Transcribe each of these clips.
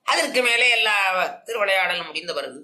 அதற்கு மேலே எல்லா திருவிளையாடலும் முடிந்த பிறகு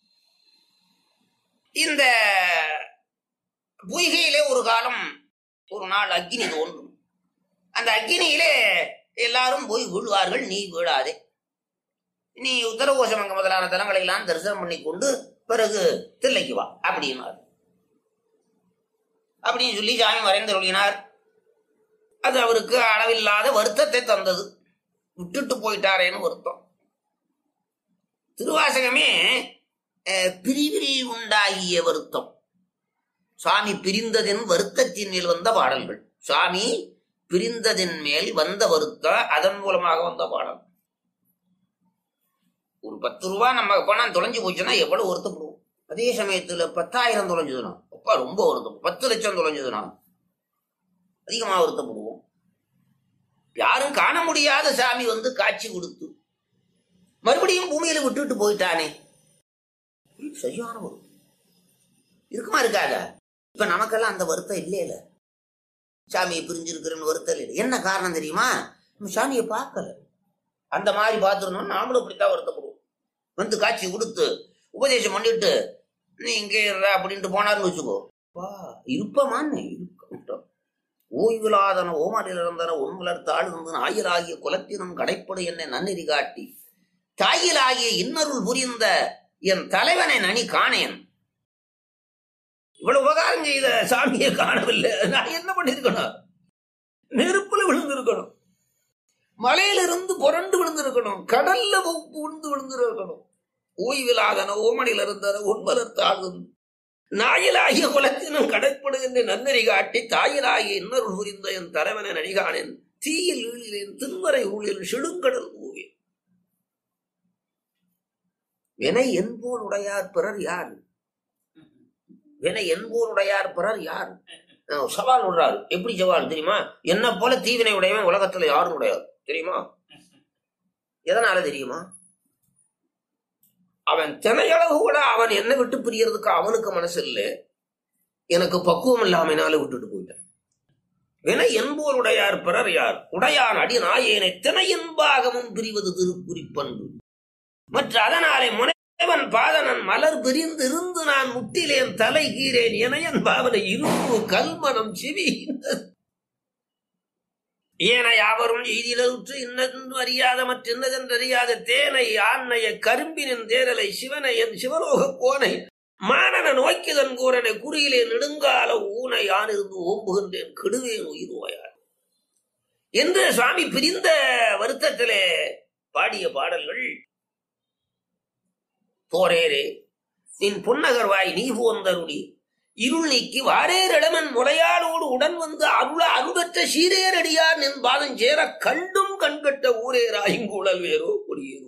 இந்த பொய்கையிலே ஒரு காலம் ஒரு நாள் அக்னி தோன்றும் அந்த அக்னியிலே எல்லாரும் போய் விழுவார்கள் நீ வீழாதே நீ உத்தரகோசமங்க முதலான தலங்களை எல்லாம் தரிசனம் பண்ணி கொண்டு பிறகு தில்லைக்கு வா அப்படின்னார் அப்படின்னு சொல்லி சாமி மறைந்து ஒழினார் அது அவருக்கு அளவில்லாத வருத்தத்தை தந்தது விட்டுட்டு போயிட்டாரேன்னு வருத்தம் திருவாசகமே அஹ், பிரிவில் உண்டாகிய வருத்தம் சுவாமி பிரிந்ததின் வருத்தத்தின் மேல் வந்த பாடல்கள் சுவாமி பிரிந்ததின் மேல் வந்த வருத்தம் அதன் மூலமாக வந்த பாடல் ஒரு பத்து ரூபா நம்ம பணம் தொலைஞ்சு போச்சுன்னா எவ்வளவு வருத்தப்படுவோம் அதே சமயத்துல பத்தாயிரம் தொலைஞ்சதுனா அப்பா ரொம்ப வருத்தம் பத்து லட்சம் தொலைஞ்சதுனா அதிகமா வருத்தப்படுவோம் யாரும் காண முடியாத சாமி வந்து காட்சி கொடுத்து மறுபடியும் பூமியில விட்டுட்டு போயிட்டானே இது சரியான வருத்தம் இருக்குமா இருக்காதா இப்ப நமக்கெல்லாம் அந்த வருத்தம் இல்லையில சாமியை பிரிஞ்சிருக்கிறன்னு வருத்தம் இல்லை என்ன காரணம் தெரியுமா நம்ம சாமியை பார்க்கல அந்த மாதிரி பார்த்துருந்தோம் நாமளும் இப்படித்தான் வருத்தப்படுவோம் வந்து காட்சி கொடுத்து உபதேசம் பண்ணிட்டு நீ இங்கே இருற அப்படின்ட்டு போனாருன்னு வச்சுக்கோ வா இருப்பமான்னு இருக்கட்டும் ஓய்விலாதன ஓமாரில் இருந்தன உண்மலர் தாழ்ந்து ஆயிராகிய குலத்தினும் கடைப்படு என்னை நன்னெறி காட்டி தாயிலாகிய இன்னருள் புரிந்த என் தலைவனை நனி காணேன் இவ்வளவு உபகாரம் செய்த சாமியை காணவில்லை நான் என்ன பண்ணிருக்கணும் நெருப்புல விழுந்திருக்கணும் மலையிலிருந்து புரண்டு விழுந்திருக்கணும் கடல்ல விழுந்து விழுந்திருக்கணும் ஓய்விலாதன ஓமனில் இருந்தன உண்மலர் தாழ்ந்து நாயிலாகிய குலத்தினும் கடைப்படுகின்ற நன்னறி காட்டி தாயிலாகிய இன்னொரு புரிந்த என் தலைவனை நடிகானேன் தீயில் வீழிலேன் தின்வரை ஊழில் செடுங்கடல் ஊவேன் வினை என்போர் உடையார் பிறர் யார் வினை என்போர் உடையார் பிறர் யார் அஹ் சவால் விடுறாரு எப்படி சவால் தெரியுமா என்ன போல தீவினை உடையவன் உலகத்துல யாரும் உடையாது தெரியுமா எதனால தெரியுமா அவன் தினையளவு கூட அவன் என்ன விட்டு பிரியறதுக்கு அவனுக்கு மனசு இல்லை எனக்கு பக்குவம் இல்லாமனால விட்டுட்டு போயிட்டான் வினை என்போர் உடையார் பிறர் யார் உடையான் அடி நாயேனை தினை என்பாகமும் பிரிவது திருக்குறிப்பண்பு மற்ற அதனாலே முனைவன் பாதனன் மலர் பிரிந்து இருந்து நான் முட்டிலேன் தலை கீரேன் இணையன் பாவனை இரும்பு கல்மனம் சிவி ஏன யாவரும் எய்திலுற்று இன்னதென்று அறியாத மற்றின்னதென்று அறியாத தேனை ஆண்ணைய கரும்பினின் தேரலை சிவனை என் சிவலோக கோனை மானன நோக்கிதன் கூறனை குறியிலே நெடுங்கால ஊனை யானிருந்து ஓம்புகின்றேன் கெடுவேன் உயிர் ஓயார் என்று சுவாமி பிரிந்த வருத்தத்திலே பாடிய பாடல்கள் போரேரே நின் புன்னகர்வாய் நீ போந்தருளி இருள் நீக்கி வாரேரிடமன் முளையாளோடு உடன் வந்து அருள அருபற்ற சீரேரடியார் நின் பாதம் சேர கண்டும் கண்கட்ட ஊரேராயுங்குழல் வேறோ கொடியேறோ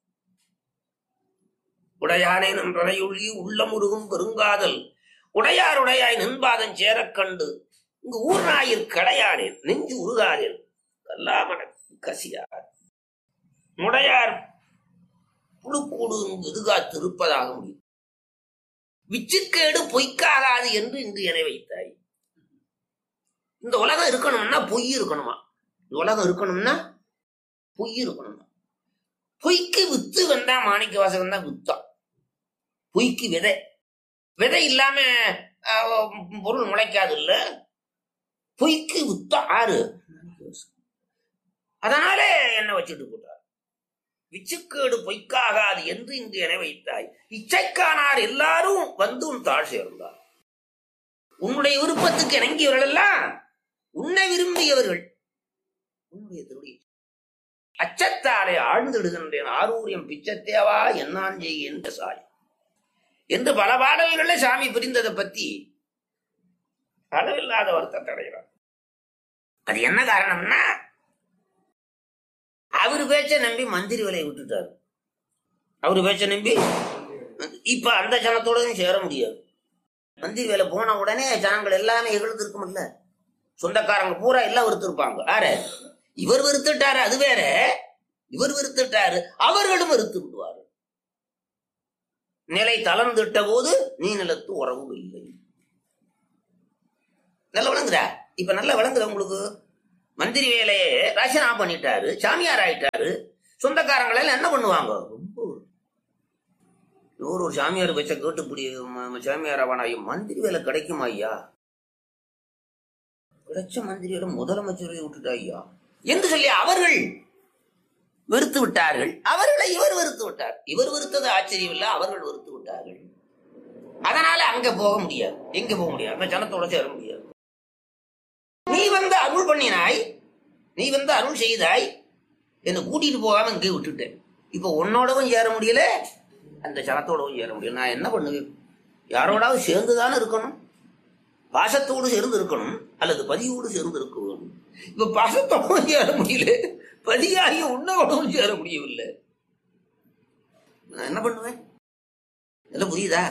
உடையானே நன்றனையுள்ளி உள்ளமுருகும் பெருங்காதல் உடையார் உடையாய் நின்பாதம் சேரக் கண்டு இங்கு ஊர் நாயிற் கடையானேன் நெஞ்சு உருகாதேன் கல்லாமன கசியார் முடையார் புழுக்கூடு இங்கு எதுகாத்திருப்பதாக முடியும் விச்சுக்கேடு பொய்க்காகாது என்று இன்று என வைத்தாய் இந்த உலகம் இருக்கணும்னா பொய் இருக்கணுமா இந்த உலகம் இருக்கணும்னா பொய் இருக்கணுமா பொய்க்கு வித்து வந்தா மாணிக்க வாசகம் தான் வித்தான் பொய்க்கு விதை விதை இல்லாம அஹ், பொருள் முளைக்காது இல்ல பொய்க்கு வித்தா ஆறு அதனாலே என்ன வச்சுட்டு போட்டார் விச்சுக்கேடு பொய்க்காகாது என்று இங்கு என வைத்தாய் இச்சைக்கானார் எல்லாரும் வந்து உன் தாழ் சேர்ந்தார் உன்னுடைய விருப்பத்துக்கு இணங்கியவர்கள் எல்லாம் உன்னை விரும்பியவர்கள் உன்னுடைய திருடி அச்சத்தாலே ஆழ்ந்திடுகின்றேன் ஆரூரியம் பிச்சத்தேவா என்னான் செய்ய என்ற சாய் என்று பல பாடல்கள்ல சாமி பிரிந்ததை பத்தி அளவில்லாத வருத்தத்தை அடைகிறார் அது என்ன காரணம்னா அவர் பேச்ச நம்பி மந்திரி விலையை விட்டுட்டாரு அவர் பேச்ச நம்பி இப்ப அந்த ஜனத்தோடயும் சேர முடியாது மந்திரி வேலை போன உடனே ஜனங்கள் எல்லாமே எகிழ்ந்து இருக்கும்ல சொந்தக்காரங்க பூரா எல்லாம் வெறுத்திருப்பாங்க யாரு இவர் வெறுத்துட்டாரு அது வேற இவர் வெறுத்துட்டாரு அவர்களும் வெறுத்து விடுவாரு நிலை தளர்ந்துட்ட போது நீ நிலத்து உறவு இல்லை நல்லா விளங்குதா இப்ப நல்லா விளங்குதா உங்களுக்கு மந்திரி வேலையை ராஜினாமா பண்ணிட்டாரு சாமியார் ஆயிட்டாரு சொந்தக்காரங்களை எல்லாம் என்ன பண்ணுவாங்க ரொம்ப ஒரு ஒரு சாமியார் வச்ச கேட்டுப்படி சாமியார் அவன் ஐயா மந்திரி வேலை கிடைக்குமா ஐயா கிடைச்ச மந்திரியோட முதலமைச்சரை விட்டுட்டா ஐயா என்று சொல்லி அவர்கள் வெறுத்து விட்டார்கள் அவர்களை இவர் வெறுத்து விட்டார் இவர் வெறுத்தது ஆச்சரியம் இல்லை அவர்கள் வெறுத்து விட்டார்கள் அதனால அங்க போக முடியாது எங்க போக முடியாது அந்த ஜனத்தோட சேர முடியாது நீ வந்து அருள் பண்ணினாய் நீ வந்து அருள் செய்தாய் என்னை கூட்டிட்டு போகாம இங்கே விட்டுட்டேன் இப்ப உன்னோடவும் சேர முடியல அந்த ஜனத்தோடவும் சேர முடியல நான் என்ன பண்ணுவேன் யாரோடாவது சேர்ந்துதானே இருக்கணும் பாசத்தோடு சேர்ந்து இருக்கணும் அல்லது பதியோடு சேர்ந்து இருக்க வேணும் இப்ப பாசத்தோடும் சேர முடியல பதியாகிய உன்னோடவும் சேர முடியவில்லை நான் என்ன பண்ணுவேன் எல்லாம் புரியுதா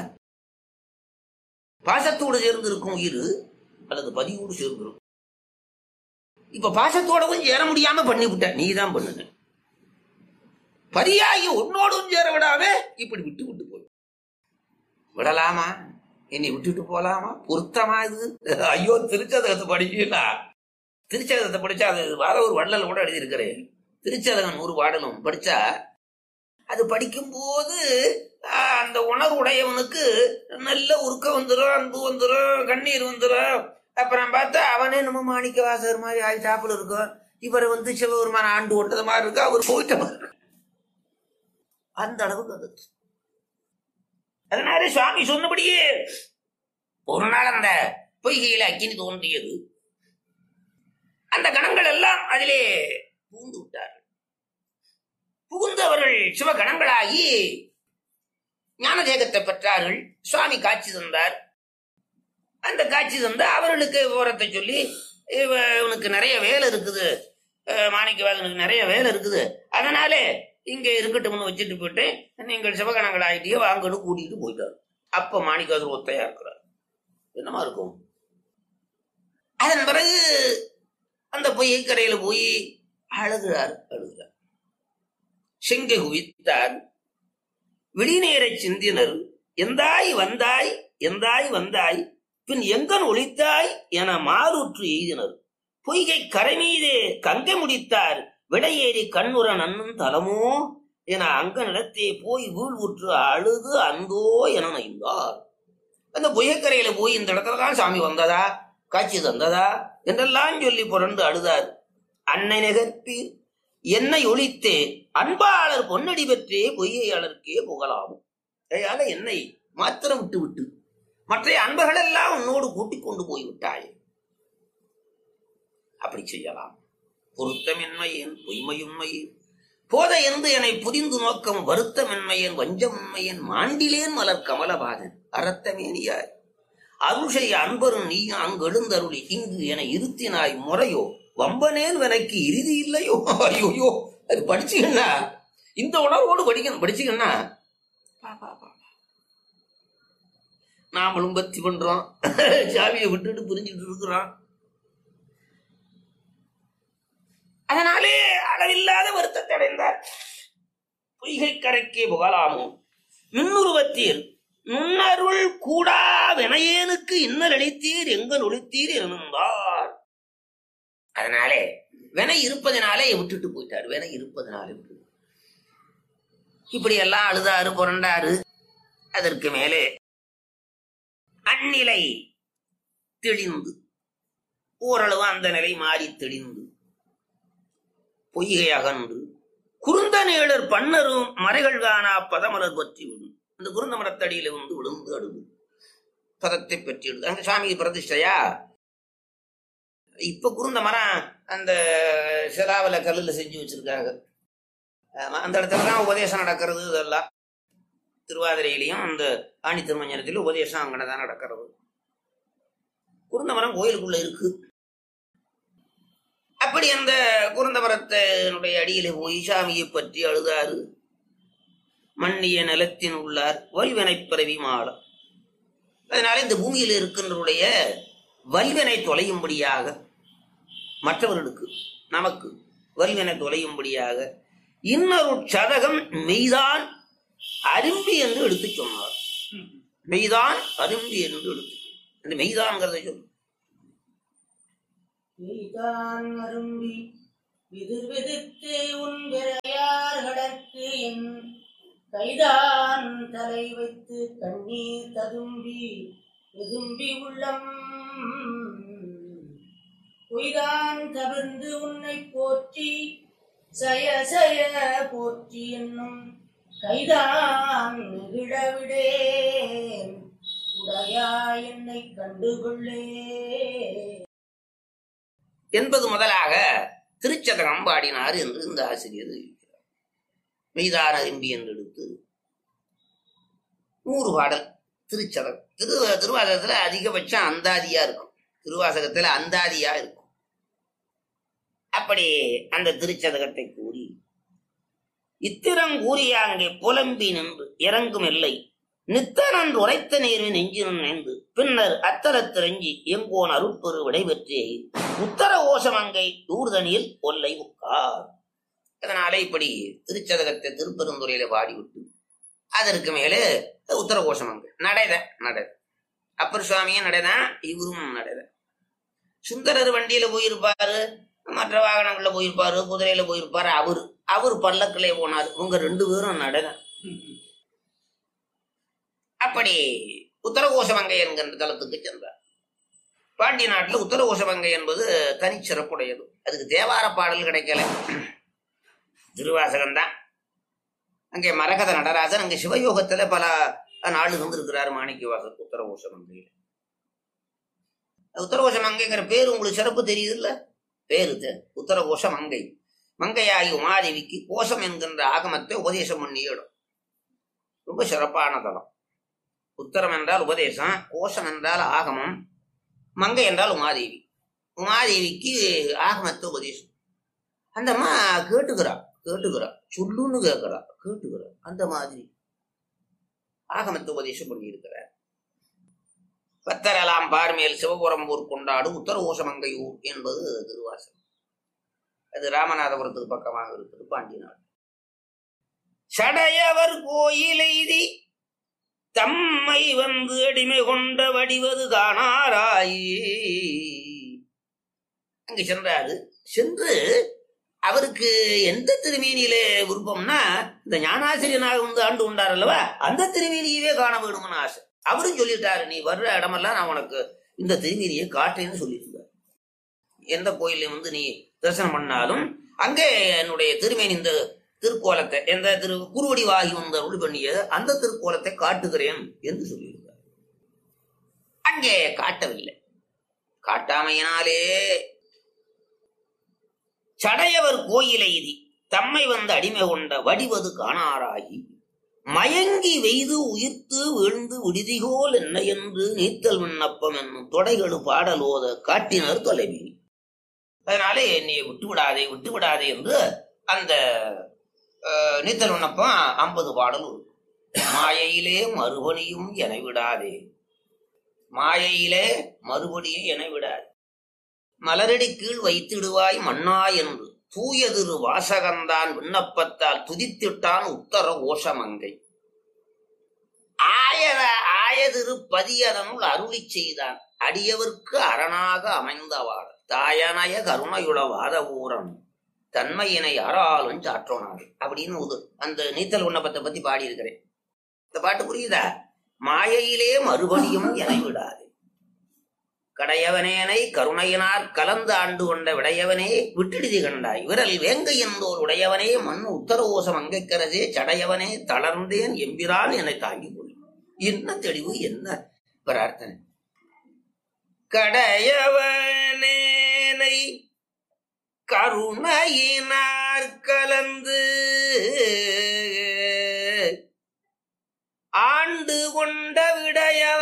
பாசத்தோடு சேர்ந்து இருக்கும் உயிர் அல்லது பதியோடு சேர்ந்து இருக்கும் இப்ப பாசத்தோடவும் சேர முடியாம பண்ணி விட்ட நீ தான் பண்ணுன பதியாகி உன்னோடும் சேர விடாம இப்படி விட்டு விட்டு போய் விடலாமா என்னை விட்டுட்டு போலாமா பொருத்தமா இது ஐயோ திருச்சதகத்தை படிக்கலா திருச்சதகத்தை படிச்சா அது வர ஒரு வள்ளல் கூட எழுதியிருக்கிறேன் திருச்சதகம் நூறு பாடலும் படிச்சா அது படிக்கும்போது ஆஹ், அந்த உணர்வு உடையவனுக்கு நல்ல உருக்கம் வந்துடும் அன்பு வந்துடும் கண்ணீர் வந்துடும் அப்புறம் பார்த்தா அவனே நம்ம மாணிக்க வாசகர் மாதிரி ஆயிட்டாப்புல இருக்கும் இவர் வந்து சிவபெருமான ஆண்டு ஓட்டது மாதிரி இருக்கு அவர் போயிட்ட மாதிரி இருக்கு. அந்த அளவுக்கு அது அதனால சுவாமி சொன்னபடியே ஒரு நாள் அந்த பொய்கையில அக்கினி தோன்றியது அந்த கணங்கள் எல்லாம் அதிலே புகுந்து விட்டார்கள் புகுந்து அவர்கள் சிவகணங்களாகி ஞான தேகத்தை பெற்றார்கள் சுவாமி காட்சி தந்தார் அந்த காட்சி தந்து அவர்களுக்கு விவரத்தை சொல்லி இவ- இவனுக்கு நிறைய வேலை இருக்குது அஹ் மாணிக்கவாசனுக்கு நிறைய வேலை இருக்குது அதனால இங்க இருக்கட்டும்னு வச்சுட்டு போயிட்டு நீங்கள் சிவகணங்கள் ஆகிட்டே வாங்கன்னு கூட்டிட்டு போயிட்டார் அப்ப மாணிக்கவாசர் ஒத்தையா இருக்கிறார் என்னமா இருக்கும் அதன் பிறகு அந்த பொய்யை கரையில போய் அழுகிறார் அழுகிறார் செங்கை குவித்தார் விழிநேரை சிந்தினர் எந்தாய் வந்தாய் எந்தாய் வந்தாய் பின் எங்கன் ஒளித்தாய் என மாறுற்று எய்தினர் பொய்கை கரை மீது கங்கை முடித்தார் விடையேறி கண்ணுற நன்னும் தலமோ என அங்க நிலத்தே போய் வீழ் உற்று அழுது அந்தோ என நைந்தார் அந்த பொய்யக்கரையில போய் இந்த இடத்துல தான் சாமி வந்ததா காட்சி தந்ததா என்றெல்லாம் சொல்லி புரண்டு அழுதார் அன்னை நகர்ப்பீர் என்னை ஒழித்தே அன்பாளர் பொன்னடி பெற்றே பொய்யையாளருக்கே புகழாகும் கையால என்னை மாத்திரம் விட்டு விட்டு மற்ற அன்பர்களெல்லாம் உன்னோடு கூட்டிக் கொண்டு போய் விட்டாய் அப்படி செய்யலாம் பொருத்தமின்மையேன் பொய்மையுண்மையேன் போத என்று என்னை புரிந்து நோக்கம் வருத்தமின்மையன் வஞ்சமின்மையன் மாண்டிலேன் மலர் கமலபாதன் அறத்தமேனியாய் அருஷை அன்பரும் நீ அங்கு எழுந்தருளி இங்கு என இருத்தினாய் முறையோ வம்பனேன் எனக்கு இறுதி இல்லையோ ஐயோயோ அது படிச்சுக்கண்ணா இந்த உணர்வோடு படிக்கணும் படிச்சுக்கண்ணா பா, பா, பா. நாமளும் பக்தி பண்றோம் சாமியை விட்டுட்டு புரிஞ்சுட்டு இருக்கிறோம் அதனாலே அளவில்லாத வருத்தத்தை அடைந்தார் பொய்கை கரைக்கே புகழாமோ நுண்ணுருவத்தீர் நுண்ணருள் கூடா வினையேனுக்கு இன்னல் அளித்தீர் எங்க நொழித்தீர் இருந்தார் அதனாலே வினை இருப்பதனாலே விட்டுட்டு போயிட்டார் வினை இருப்பதனாலே விட்டு இப்படி எல்லாம் அழுதாரு புரண்டாரு அதற்கு மேலே அந்நிலை தெளிந்து ஓரளவு அந்த நிலை மாறி தெளிந்து பொய்கை அகன்று குருந்த நீளர் பன்னரும் மறைகள் காணா பதமலர் பற்றி விடும் அந்த குருந்த மரத்தடியில வந்து விழுந்து அழுது பதத்தை பெற்று எழுது அங்க சாமி பிரதிஷ்டையா இப்ப குருந்த மரம் அந்த சிலாவில கல்லுல செஞ்சு வச்சிருக்காங்க ஆமா, அந்த இடத்துல தான் உபதேசம் நடக்கிறது இதெல்லாம் திருவாதிரையிலையும் அந்த ஆணி திருமஞ்சனத்திலும் உபதேசம் அங்கே தான் நடக்கிறது குருந்த மரம் கோயிலுக்குள்ள இருக்கு அப்படி அந்த குருந்த மரத்தினுடைய அடியில போய் சாமியை பற்றி அழுதாரு மன்னிய நிலத்தின் உள்ளார் வல்வினை பிறவி மாலம் அதனால இந்த பூமியில் இருக்கின்றவருடைய வல்வினை தொலையும்படியாக மற்றவர்களுக்கு நமக்கு வல்வினை தொலையும்படியாக இன்னொரு சதகம் மெய்தான் அரும்பி என்று எடுத்து சொன்னார் மெய்தான் அரும்பி என்று எடுத்து அந்த மெய்தான்ங்கிறத சொல்லு மெய்தான் அரும்பி விது விதித்து உன் விரையார்கள் கைதான் தலை வைத்து கண்ணீர் ததும்பி விரும்பி உள்ளம் பொய்தான் தவிர்ந்து உன்னை போற்றி சய சய போற்றி என்னும் கைதான் நெகிழவிடேன் உடையா என்னை கண்டுகொள்ளே என்பது முதலாக திருச்சதகம் பாடினார் என்று இந்த ஆசிரியர் இருக்கிறார் மெய்தான எம்பி என்று எடுத்து நூறு பாடல் திருச்சதகம் திரு திருவாசகத்துல அதிகபட்சம் அந்தாதியா இருக்கும் திருவாசகத்துல அந்தாதியா இருக்கும் அப்படி அந்த திருச்சதகத்தை கூறி இத்திரம் கூறிய அங்கே புலம்பி நின்று இறங்கும் எல்லை நித்தனன் உரைத்த நேர்வின் நெஞ்சினும் நினைந்து பின்னர் அத்தலத்திரஞ்சி எங்கோன் அருட்பெரு விடைபெற்றே உத்தர ஓசமங்கை ஊர்தனியில் ஒல்லை உட்கார் அதனால இப்படி திருச்சதகத்தை திருப்பெருந்துறையில பாடிவிட்டு அதற்கு மேலே உத்தர கோஷமங்கை நடைத நடைத அப்பர் சுவாமியும் நடைதான் இவரும் நடைத சுந்தரர் வண்டியில போயிருப்பாரு மற்ற வாகனங்கள்ல போயிருப்பாரு குதிரையில போயிருப்பாரு அவரு அவர் பல்லக்கிலே போனாரு இவங்க ரெண்டு பேரும் நடைதான் அப்படி உத்தரகோசமங்கை என்கின்ற தலத்துக்கு சென்றார் பாண்டிய நாட்டில் உத்தரகோசமங்கை என்பது தனிச்சிறப்புடையது அதுக்கு தேவார பாடல் கிடைக்கல திருவாசகம் தான் அங்கே மரகத நடராஜன் அங்கே சிவயோகத்துல பல நாள் இருந்திருக்கிறார் மாணிக்கவாசர் உத்தரகோசமங்கையில் உத்தரகோசமங்கைங்கிற பேர் உங்களுக்கு சிறப்பு தெரியுது இல்ல பேரு தெ- உத்தரகோஷ மங்கை மங்கையாகி உமாதேவிக்கு கோஷம் என்கின்ற ஆகமத்தை உபதேசம் பண்ணிய இடம் ரொம்ப சிறப்பான தலம் உத்தரம் என்றால் உபதேசம் கோஷம் என்றால் ஆகமம் மங்கை என்றால் உமாதேவி உமாதேவிக்கு ஆகமத்தை உபதேசம் அந்த அம்மா கேட்டுக்கிறா கேட்டுக்கிறா சொல்லுன்னு கேட்கிறா கேட்டுக்கிறா அந்த மாதிரி ஆகமத்தை உபதேசம் பண்ணியிருக்கிறார் பத்தரலாம் பார்மேல் சிவபுரம்பூர் கொண்டாடும் உத்தரகோஷமங்கையூர் என்பது திருவாசகம் அது ராமநாதபுரத்துக்கு பக்கமாக இருக்குது பாண்டிய நாடு சடையவர் கோயில் எய்தி தம்மை வந்து அடிமை கொண்ட வடிவது காணாராயே அங்க சென்றாரு சென்று அவருக்கு எந்த திருமேனியிலே விருப்பம்னா இந்த ஞானாசிரியனாக வந்து ஆண்டு கொண்டார் அல்லவா அந்த திருமேனியவே காண வேணும்னு ஆசை அவரும் சொல்லிட்டாரு நீ வர்ற இடமெல்லாம் நான் உனக்கு இந்த திருமேனியை காட்டேன்னு சொல்லியிருந்தார் எந்த கோயிலையும் வந்து நீ தரிசனம் பண்ணாலும் அங்கே என்னுடைய திருமேனி இந்த திருக்கோலத்தை எந்த திரு குருவடிவாகி வந்த அருள் பண்ணிய அந்த திருக்கோலத்தை காட்டுகிறேன் என்று சொல்லியிருந்தார் அங்கே காட்டவில்லை காட்டாமையினாலே சடையவர் கோயிலை இது தம்மை வந்து அடிமை கொண்ட வடிவது காணாராகி மயங்கி வெய்து உயிர்த்து வீழ்ந்து விடுதிகோல் என்ன என்று நீத்தல் விண்ணப்பம் என்னும் தொடைகளு பாடலோத காட்டினர் தொலைவீனி அதனாலே என்னை விட்டு விடாதே விட்டு விடாதே என்று அந்த அஹ், நீத்தல் விண்ணப்பம் ஐம்பது பாடல் இருக்கு. மாயையிலே மறுபடியும் என விடாதே மாயையிலே மறுபடியும் என விடாதே மலரடி கீழ் வைத்திடுவாய் மண்ணா என்று தூயதிரு வாசகந்தான் விண்ணப்பத்தால் துதித்திட்டான் உத்தர ஓஷமங்கை ஆயத ஆயதிரு பதியதனுள் அருளி செய்தான் அடியவர்க்கு அரணாக அமைந்தவாள் தாயனய கருணையுள வாத ஊரம் தன்மையினை யாராலும் சாற்றோனாது அப்படின்னு ஒரு அந்த நீத்தல் விண்ணப்பத்தை பத்தி பாடியிருக்கிறேன் இந்த பாட்டு புரியுதா மாயையிலே மறுபடியும் என விடாது கடையவனேனை கருணையினார் கலந்து ஆண்டு கொண்ட விடையவனே விட்டிடுதி கண்டாய் விரல் வேங்கை என்போர் உடையவனே மண் உத்தரவோசம் அங்கைக்கரசே சடையவனே தளர்ந்தேன் எம்பிரான் என்னை தாங்கிக் கொள்ளும் என்ன தெளிவு என்ன பிரார்த்தனை கடையவனேனை கருணையினார் கலந்து ஆண்டு கொண்ட விடையவனே